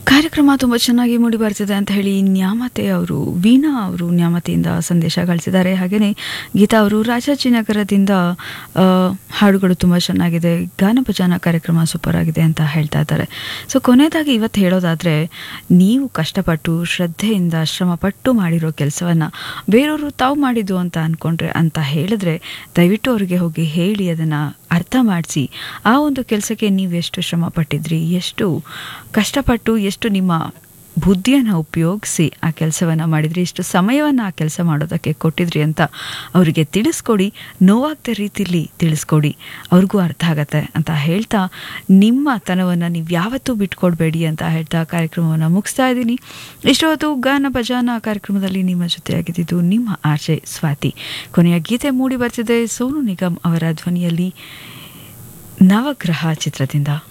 ಕಾರ್ಯಕ್ರಮ ತುಂಬ ಚೆನ್ನಾಗಿ ಮೂಡಿ ಬರ್ತಿದೆ ಅಂತ ಹೇಳಿ ನ್ಯಾಮತೆ ಅವರು ವೀಣಾ ಅವರು ನ್ಯಾಮತೆಯಿಂದ ಸಂದೇಶ ಕಳಿಸಿದ್ದಾರೆ ಹಾಗೆಯೇ ಗೀತಾ ಅವರು ರಾಜಾಜಿನಗರದಿಂದ ಆ, ಹಾಡುಗಳು ತುಂಬ ಚೆನ್ನಾಗಿದೆ ಗಾನಭಜನ ಕಾರ್ಯಕ್ರಮ ಸೂಪರ್ ಆಗಿದೆ ಅಂತ ಹೇಳ್ತಾ ಇದ್ದಾರೆ ಸೊ ಕೊನೆಯದಾಗಿ ಇವತ್ತು ಹೇಳೋದಾದರೆ ನೀವು ಕಷ್ಟಪಟ್ಟು ಶ್ರದ್ಧೆಯಿಂದ ಶ್ರಮಪಟ್ಟು ಮಾಡಿರೋ ಕೆಲಸವನ್ನು ಬೇರೆಯವರು ತಾವು ಮಾಡಿದ್ದು ಅಂತ ಅಂದ್ಕೊಂಡ್ರೆ ಅಂತ ಹೇಳಿದ್ರೆ ದಯವಿಟ್ಟು ಅವರಿಗೆ ಹೋಗಿ ಹೇಳಿ ಅದನ್ನು ಅರ್ಥ ಮಾಡಿಸಿ ಆ ಒಂದು ಕೆಲಸಕ್ಕೆ ನೀವು ಎಷ್ಟು ಶ್ರಮ ಪಟ್ಟಿದ್ರಿ ಎಷ್ಟು ಕಷ್ಟಪಟ್ಟು ಎಷ್ಟು ನಿಮ್ಮ ಬುದ್ಧಿಯನ್ನು ಉಪಯೋಗಿಸಿ ಆ ಕೆಲಸವನ್ನು ಮಾಡಿದ್ರಿ ಎಷ್ಟು ಸಮಯವನ್ನು ಆ ಕೆಲಸ ಮಾಡೋದಕ್ಕೆ ಕೊಟ್ಟಿದ್ರಿ ಅಂತ ಅವರಿಗೆ ತಿಳಿಸ್ಕೊಡಿ ನೋವಾಗದ ರೀತಿಯಲ್ಲಿ ತಿಳಿಸ್ಕೊಡಿ ಅವ್ರಿಗೂ ಅರ್ಥ ಆಗತ್ತೆ ಅಂತ ಹೇಳ್ತಾ ನಿಮ್ಮ ತನವನ್ನು ನೀವು ಯಾವತ್ತೂ ಬಿಟ್ಕೊಡ್ಬೇಡಿ ಅಂತ ಹೇಳ್ತಾ ಕಾರ್ಯಕ್ರಮವನ್ನು ಮುಗಿಸ್ತಾ ಇದ್ದೀನಿ ಇಷ್ಟೊತ್ತು ಗಾನ ಭಜಾನ ಕಾರ್ಯಕ್ರಮದಲ್ಲಿ ನಿಮ್ಮ ಜೊತೆಯಾಗಿದ್ದು ನಿಮ್ಮ ಆಚೆ ಸ್ವಾತಿ ಕೊನೆಯ ಗೀತೆ ಮೂಡಿ ಬರ್ತಿದೆ ಸೋನು ನಿಗಮ್ ಅವರ ಧ್ವನಿಯಲ್ಲಿ ನವಗ್ರಹ ಚಿತ್ರದಿಂದ